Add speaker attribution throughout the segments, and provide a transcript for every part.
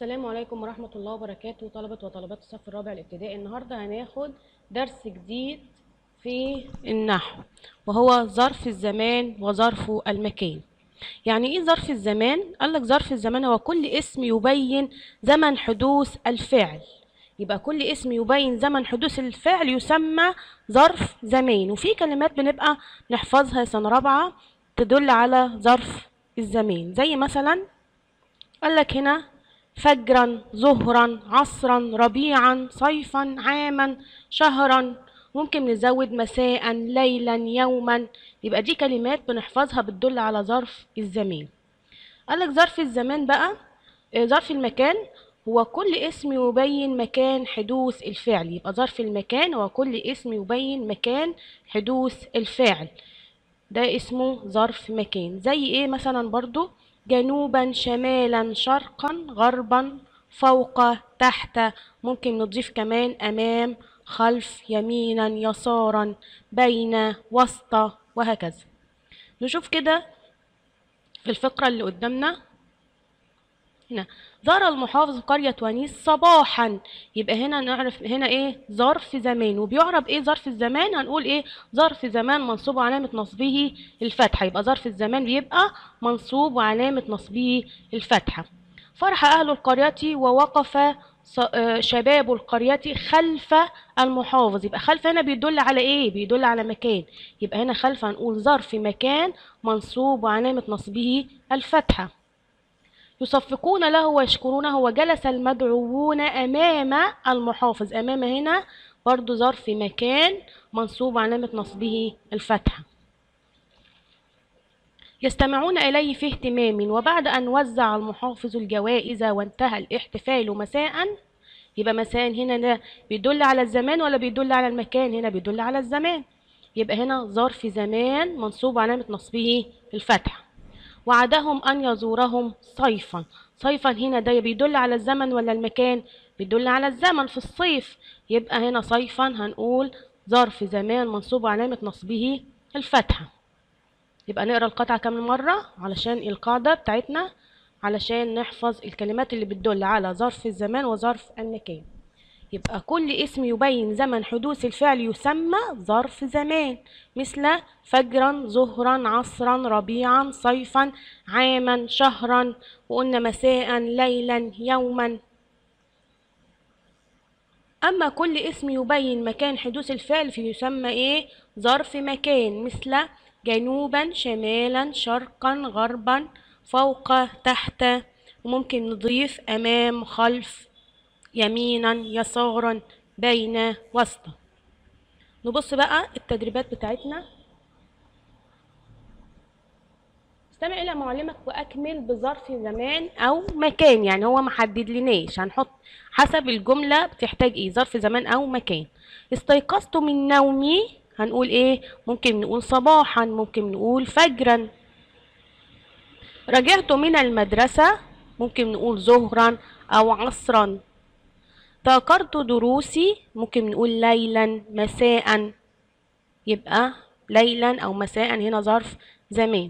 Speaker 1: السلام عليكم ورحمة الله وبركاته طلبة وطالبات الصف الرابع الابتدائي النهاردة هناخد درس جديد في النحو وهو ظرف الزمان وظرف المكان يعني ايه ظرف الزمان؟ قالك ظرف الزمان هو كل اسم يبين زمن حدوث الفعل يبقى كل اسم يبين زمن حدوث الفعل يسمى ظرف زمان وفي كلمات بنبقى نحفظها سنة رابعة تدل على ظرف الزمان زي مثلا قالك هنا فجرا ظهرا عصرا ربيعا صيفا عاما شهرا ممكن نزود مساء ليلا يوما يبقى دي كلمات بنحفظها بتدل على ظرف الزمان قالك ظرف الزمان بقى آه، ظرف المكان هو كل اسم يبين مكان حدوث الفعل يبقى ظرف المكان هو كل اسم يبين مكان حدوث الفعل ده اسمه ظرف مكان زي ايه مثلا برضو جنوبا شمالا شرقا غربا فوق تحت ممكن نضيف كمان امام خلف يمينا يسارا بين وسط وهكذا نشوف كده في الفقرة اللي قدامنا هنا زار المحافظ قرية ونيس صباحا يبقى هنا نعرف هنا ايه ظرف زمان وبيعرب ايه ظرف الزمان هنقول ايه ظرف زمان منصوب وعلامة نصبه الفتحة يبقى ظرف الزمان بيبقى منصوب وعلامة نصبه الفتحة فرح أهل القرية ووقف ص- آه، شباب القرية خلف المحافظ يبقى خلف هنا بيدل على ايه بيدل على مكان يبقى هنا خلف هنقول ظرف مكان منصوب وعلامة نصبه الفتحة يصفقون له ويشكرونه وجلس المدعوون أمام المحافظ أمام هنا برضو ظرف مكان منصوب علامة نصبه الفتحة يستمعون إليه في اهتمام وبعد أن وزع المحافظ الجوائز وانتهى الاحتفال مساء يبقى مساء هنا ده بيدل على الزمان ولا بيدل على المكان هنا بيدل على الزمان يبقى هنا ظرف زمان منصوب علامة نصبه الفتحة وعدهم أن يزورهم صيفا صيفا هنا ده بيدل على الزمن ولا المكان بيدل على الزمن في الصيف يبقى هنا صيفا هنقول ظرف زمان منصوب علامة نصبه الفتحة يبقى نقرا القطعة كام مرة علشان القاعدة بتاعتنا علشان نحفظ الكلمات اللي بتدل على ظرف الزمان وظرف المكان يبقى كل اسم يبين زمن حدوث الفعل يسمى ظرف زمان مثل فجرا ظهرا عصرا ربيعا صيفا عاما شهرا وقلنا مساء ليلا يوما أما كل اسم يبين مكان حدوث الفعل فيسمى إيه؟ ظرف مكان مثل جنوبا شمالا شرقا غربا فوق تحت وممكن نضيف أمام خلف يمينا يسارا بين وسط نبص بقى التدريبات بتاعتنا استمع إلى معلمك وأكمل بظرف زمان أو مكان يعني هو محدد لناش هنحط حسب الجملة بتحتاج إيه ظرف زمان أو مكان استيقظت من نومي هنقول إيه ممكن نقول صباحا ممكن نقول فجرا رجعت من المدرسة ممكن نقول ظهرا أو عصرا تذكرت دروسي ممكن نقول ليلا مساء يبقى ليلا أو مساء هنا ظرف زمان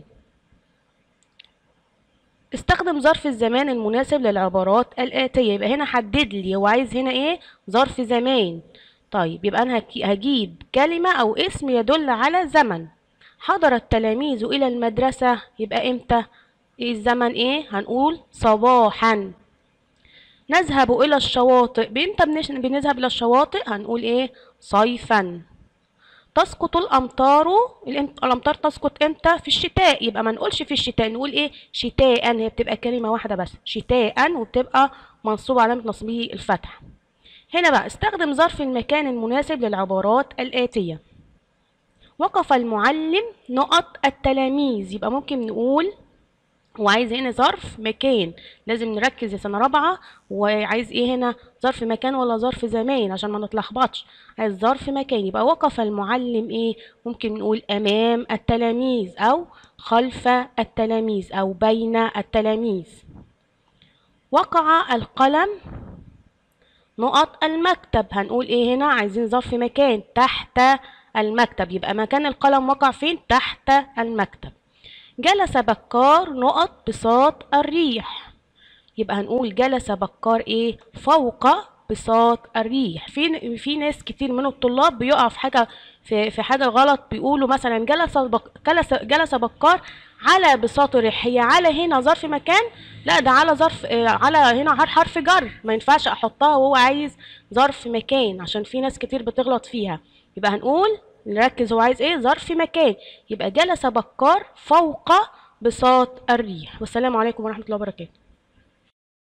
Speaker 1: استخدم ظرف الزمان المناسب للعبارات الآتية يبقى هنا حدد لي هو عايز هنا ايه ظرف زمان طيب يبقى انا هك- هجيب كلمة او اسم يدل على زمن حضر التلاميذ الى المدرسة يبقى امتى ايه الزمن ايه هنقول صباحا نذهب الى الشواطئ بامتى بنش- بنذهب الى الشواطئ هنقول ايه صيفا تسقط الامطار الام- الامطار تسقط امتى في الشتاء يبقى ما نقولش في الشتاء نقول ايه شتاء هي بتبقى كلمه واحده بس شتاء وبتبقى منصوب علامه نصبه الفتح هنا بقى استخدم ظرف المكان المناسب للعبارات الاتيه وقف المعلم نقط التلاميذ يبقى ممكن نقول وعايز هنا ظرف مكان لازم نركز يا سنة رابعة وعايز ايه هنا ظرف مكان ولا ظرف زمان عشان ما نتلخبطش عايز ظرف مكان يبقى وقف المعلم ايه ممكن نقول امام التلاميذ او خلف التلاميذ او بين التلاميذ وقع القلم نقط المكتب هنقول ايه هنا عايزين ظرف مكان تحت المكتب يبقى مكان القلم وقع فين تحت المكتب جلس بكار نقط بساط الريح يبقى هنقول جلس بكار ايه فوق بساط الريح في في ناس كتير من الطلاب بيقع في حاجه في في حاجه غلط بيقولوا مثلا جلس بك جلس جلس بكار على بساط الريح هي على هنا ظرف مكان لا ده على ظرف آه، على هنا حر- حرف جر ما ينفعش احطها وهو عايز ظرف مكان عشان في ناس كتير بتغلط فيها يبقى هنقول نركز هو عايز ايه ظرف مكان يبقى جلس بكار فوق بساط الريح والسلام عليكم ورحمه الله وبركاته